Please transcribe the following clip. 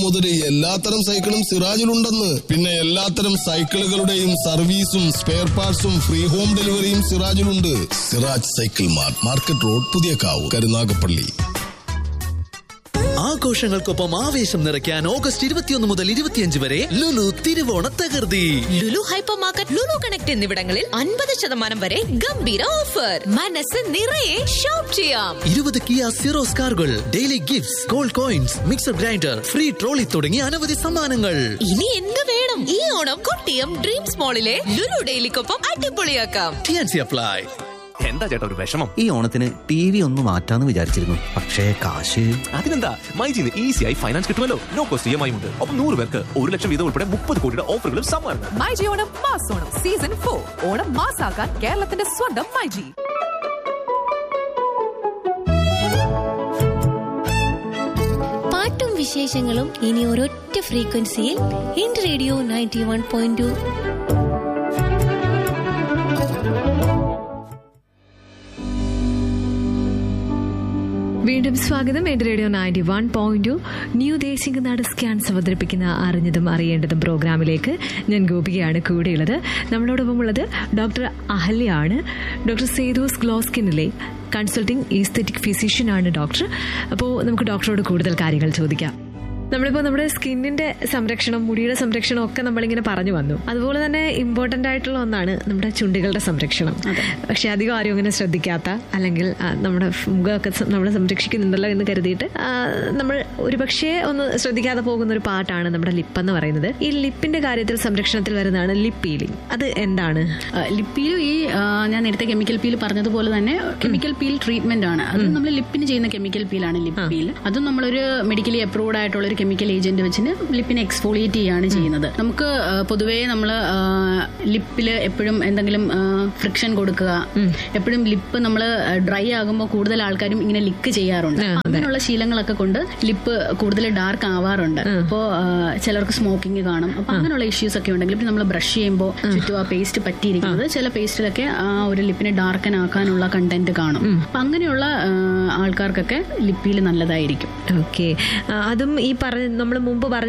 മുതൽ എല്ലാത്തരം സൈക്കിളും സിറാജിലുണ്ടെന്ന് പിന്നെ എല്ലാത്തരം സൈക്കിളുകളുടെയും സർവീസും സ്പെയർ പാർട്സും ഫ്രീ ഹോം ഡെലിവറിയും സിറാജിലുണ്ട് Siraj cycle mart market road Puthiya Kavu Karunagappally ആഘോഷങ്ങൾക്കൊപ്പം ആവേശം നിറയ്ക്കാൻ ഓഗസ്റ്റ് ഇരുപത്തിയൊന്ന് മുതൽ ഇരുപത്തിയഞ്ച് വരെ ലുലു തിരുവോണ തകർത്തി Lulu hyper market Lulu connect എന്നിവിടങ്ങളിൽ അൻപത് ശതമാനം വരെ ഗംഭീര ഓഫർ മനസ്സ് നിറയെ ഷോപ്പ് ചെയ്യാം ഇരുപത് കിയ സിറോസ് കാറുകൾ daily gifts gold coins mixer grinder free trolley തുടങ്ങിയ അനവധി സമ്മാനങ്ങൾ ഇനി എന്ത് വേണം ഈ ഓണം കൊട്ടിയം ഡ്രീംസ് മോളിലെ ലുലു ഡെയിലിക്കൊപ്പം അടിപൊളിയാക്കാം ടിയാൻസി അപ്ലൈ എന്താ ചേട്ടാ ഒരു വിഷമം ഈ ഓണത്തിന് ടി വി ഒന്ന് മാറ്റാന്ന് വിചാരിച്ചിരുന്നു പക്ഷേ കാശ് അതിനെന്താ മൈജിന്ന് ഈസിയായി ഫൈനാൻസ് കിട്ടുമല്ലോ no cost E M I ഉണ്ട് ഒപ്പം നൂറ് പേർക്ക് ഒരു ലക്ഷം വീതം ഉൾപ്പെടെ മുപ്പത് കോടിയുടെ ഓഫറുകളും സമ്മാനം മൈജി ഓണം മാസോണം സീസൺ ഫോർ ഓണം മാസാക്കാൻ കേരളത്തിന്റെ സ്വന്തം മൈജി പാട്ടും വിശേഷങ്ങളും ഇനി ഒരൊറ്റ ഫ്രീക്വൻസിയിൽ in radio ninety one point two വീണ്ടും സ്വാഗതം എന്റെ radio ninety one point two new Desinganadu scans അവതരിപ്പിക്കുന്ന അറിഞ്ഞതും അറിയേണ്ടതും പ്രോഗ്രാമിലേക്ക് ഞാൻ ഗോപികയാണ് കൂടെയുള്ളത് നമ്മളോടൊപ്പം ഉള്ളത് ഡോക്ടർ അഹല്യാണ് ഡോക്ടർ സേതോസ് ഗ്ലോസ്കിനിലെ കൺസൾട്ടിംഗ് ഈസ്തെറ്റിക് ഫിസിഷ്യനാണ് ഡോക്ടർ അപ്പോൾ നമുക്ക് ഡോക്ടറോട് കൂടുതൽ കാര്യങ്ങൾ ചോദിക്കാം നമ്മളിപ്പോൾ നമ്മുടെ സ്കിന്നിന്റെ സംരക്ഷണം മുടിയുടെ സംരക്ഷണം ഒക്കെ നമ്മളിങ്ങനെ പറഞ്ഞു വന്നു അതുപോലെ തന്നെ ഇമ്പോർട്ടൻ്റ് ആയിട്ടുള്ള ഒന്നാണ് നമ്മുടെ ചുണ്ടുകളുടെ സംരക്ഷണം പക്ഷെ അധികം ആരും അങ്ങനെ ശ്രദ്ധിക്കാത്ത അല്ലെങ്കിൽ ആ, നമ്മുടെ മുഖമൊക്കെ സം- നമ്മളെ സംരക്ഷിക്കുന്നുണ്ടല്ലോ എന്ന് കരുതിയിട്ട് ആ, നമ്മൾ ഒരുപക്ഷെ ഒന്ന് ശ്രദ്ധിക്കാതെ പോകുന്ന ഒരു പാട്ടാണ് നമ്മുടെ ലിപ്പ് എന്ന് പറയുന്നത് ഈ ലിപ്പിന്റെ കാര്യത്തിൽ സംരക്ഷണത്തിൽ വരുന്നതാണ് ലിപ്പ് പീലിംഗ് അത് എന്താണ് ലിപ്പിൽ ഈ ആ, ഞാൻ നേരത്തെ കെമിക്കൽ പീൽ പറഞ്ഞതുപോലെ തന്നെ കെമിക്കൽ പീൽ ട്രീറ്റ്മെന്റ് ആണ് അത് നമ്മൾ ലിപ്പിന് ചെയ്യുന്ന കെമിക്കൽ പീലാണ് ലിപ്പ് പീൽ അതും നമ്മളൊരു മെഡിക്കലി അപ്രൂവ്ഡ് ആയിട്ടുള്ള ഒരു കെമിക്കൽ ഏജന്റ് വെച്ചിട്ട് ലിപ്പിനെ എക്സ്ഫോളിയേറ്റ് ചെയ്യാണ് ചെയ്യുന്നത് നമുക്ക് ആ, പൊതുവേ നമ്മൾ ലിപ്പിൽ എപ്പോഴും എന്തെങ്കിലും ഫ്രിക്ഷൻ കൊടുക്കുക എപ്പോഴും ലിപ്പ് നമ്മൾ ഡ്രൈ ആകുമ്പോൾ കൂടുതൽ ആൾക്കാരും ഇങ്ങനെ ലിക്ക് ചെയ്യാറുണ്ട് അപ്പൊ അങ്ങനെയുള്ള ശീലങ്ങളൊക്കെ കൊണ്ട് ലിപ്പ് കൂടുതൽ ഡാർക്ക് ആവാറുണ്ട് അപ്പോൾ ചിലർക്ക് സ്മോക്കിംഗ് കാണും അപ്പൊ അങ്ങനെയുള്ള ഇഷ്യൂസ് ഒക്കെ ഉണ്ടെങ്കിൽ ഇപ്പൊ നമ്മൾ ബ്രഷ് ചെയ്യുമ്പോൾ ചുറ്റും ആ പേസ്റ്റ് പറ്റിയിരിക്കുന്നത് ചില പേസ്റ്റിലൊക്കെ ആ ഒരു ലിപ്പിനെ ഡാർക്കൻ ആക്കാനുള്ള കണ്ടന്റ് കാണും അപ്പൊ അങ്ങനെയുള്ള ആ, ആൾക്കാർക്കൊക്കെ ലിപ്പിയിൽ നല്ലതായിരിക്കും ഓക്കെ അതും ഈ പറഞ്ഞ നമ്മൾ മുമ്പ് പറഞ്ഞ